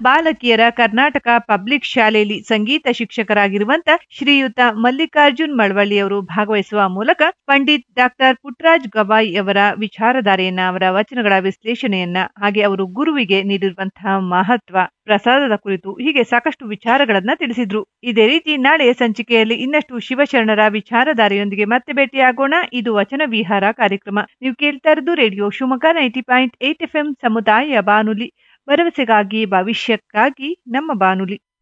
ಬಾಲಕಿಯರ ಕರ್ನಾಟಕ ಪಬ್ಲಿಕ್ ಶಾಲೆಯಲ್ಲಿ ಸಂಗೀತ ಶಿಕ್ಷಕರಾಗಿರುವಂತ ಶ್ರೀಯುತ ಮಲ್ಲಿಕಾರ್ಜುನ್ ಮಳವಳ್ಳಿ ಅವರು ಭಾಗವಹಿಸುವ ಮೂಲಕ ಪಂಡಿತ್ ಡಾಕ್ಟರ್ ಪುಟ್ಟರಾಜ್ ಗವಾಯಿ ಅವರ ವಿಚಾರಧಾರೆಯನ್ನ ಅವರ ವಚನಗಳ ವಿಶ್ಲೇಷಣೆಯನ್ನ ಹಾಗೆ ಅವರು ಗುರುವಿಗೆ ನೀಡಿರುವಂತಹ ಮಹತ್ವ ಪ್ರಸಾದದ ಕುರಿತು ಹೀಗೆ ಸಾಕಷ್ಟು ವಿಚಾರಗಳನ್ನ ತಿಳಿಸಿದ್ರು ಇದೇ ರೀತಿ ನಾಳೆಯ ಸಂಚಿಕೆಯಲ್ಲಿ ಇನ್ನಷ್ಟು ಶಿವಶರಣರ ವಿಚಾರಧಾರೆಯೊಂದಿಗೆ ಮತ್ತೆ ಭೇಟಿಯಾಗೋಣ ಇದು ವಚನ ವಿಹಾರ ಕಾರ್ಯಕ್ರಮ ನೀವು ಕೇಳ್ತಾ ಇರೋದು radio Shivamogga ninety point eight F M ಸಮುದಾಯ ಬಾನುಲಿ ಭರವಸೆಗಾಗಿ ಭವಿಷ್ಯಕ್ಕಾಗಿ ನಮ್ಮ ಬಾನುಲಿ